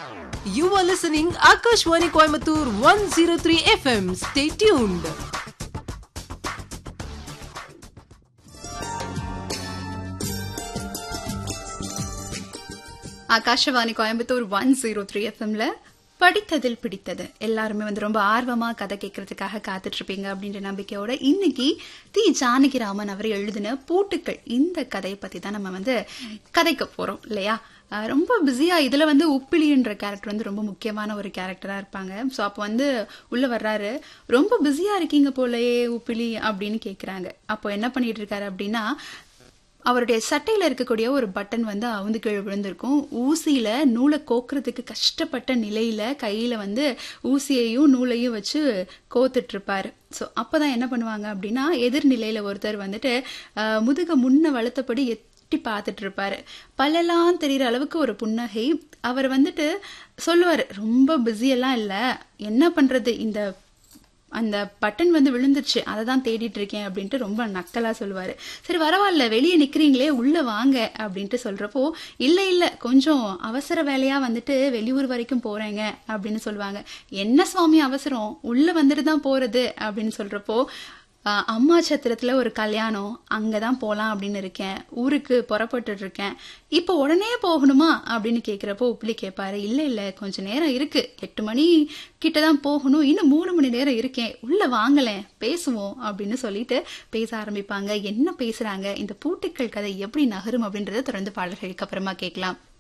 You are listening Akashwani Coimbatore 103 FM. Stay tuned. Akashvani Coimbatore one zero three எஃப்எம்ல படித்ததில் பிடித்தது எல்லாருமே வந்து ரொம்ப ஆர்வமா கதை கேட்கறதுக்காக காத்துட்டு இருப்பீங்க அப்படின்ற நம்பிக்கையோட இன்னைக்கு தி ஜானகிராமன் அவர் எழுதின பூட்டுக்கள் இந்த கதையை பத்தி தான் நம்ம வந்து கதைக்க போறோம் இல்லையா அஹ் ரொம்ப பிஸியா இதுல வந்து உப்பிலின்ற கேரக்டர் வந்து ரொம்ப முக்கியமான ஒரு கேரக்டரா இருப்பாங்க ஸோ அப்போ வந்து உள்ள வர்றாரு ரொம்ப பிஸியா இருக்கீங்க போலயே உப்பிலி அப்படின்னு கேக்குறாங்க அப்போ என்ன பண்ணிட்டு இருக்காரு அப்படின்னா அவருடைய சட்டையில இருக்கக்கூடிய ஒரு பட்டன் வந்து அவுந்து கீழே விழுந்திருக்கும் ஊசியில நூலை கோக்குறதுக்கு கஷ்டப்பட்ட நிலையில கையில வந்து ஊசியையும் நூலையும் வச்சு கோத்துட்டு இருப்பாரு ஸோ அப்பதான் என்ன பண்ணுவாங்க அப்படின்னா எதிர்நிலையில ஒருத்தர் வந்துட்டு அஹ், முதுக முன்ன வளர்த்தபடி எட்டி பார்த்துட்டு இருப்பாரு பல்லெல்லாம் தெரியற அளவுக்கு ஒரு புன்னகை அவர் வந்துட்டு சொல்லுவாரு ரொம்ப பிஸியெல்லாம் இல்ல என்ன பண்றது இந்த அந்த பட்டன் வந்து விழுந்துருச்சு அதை தான் தேடிட்டு இருக்கேன் அப்படின்ட்டு ரொம்ப நக்கலா சொல்லுவாரு சரி பரவாயில்ல வெளியே நிக்கிறீங்களே உள்ள வாங்க அப்படின்ட்டு சொல்றப்போ இல்ல இல்ல கொஞ்சம் அவசர வேலையா வந்துட்டு வெளியூர் வரைக்கும் போறேங்க அப்படின்னு சொல்லுவாங்க என்ன சுவாமி அவசரம் உள்ள வந்துட்டு தான் போறது அப்படின்னு சொல்றப்போ ஆஹ், அம்மா சத்திரத்துல ஒரு கல்யாணம் அங்கதான் போலாம் அப்படின்னு இருக்கேன் ஊருக்கு புறப்பட்டுட்டு இருக்கேன் இப்போ உடனே போகணுமா அப்படின்னு கேக்குறப்போ உப்பிலி கேட்பாரு இல்ல இல்ல கொஞ்ச நேரம் இருக்கு எட்டு மணி கிட்ட தான் போகணும் இன்னும் மூணு மணி நேரம் இருக்கேன் உள்ள வாங்கலேன் பேசுவோம் அப்படின்னு சொல்லிட்டு பேச ஆரம்பிப்பாங்க என்ன பேசுறாங்க இந்த பூட்டுக்கள் கதை எப்படி நகரும் அப்படின்றத தொடர்ந்து பாடல்களுக்கு அப்புறமா கேட்கலாம்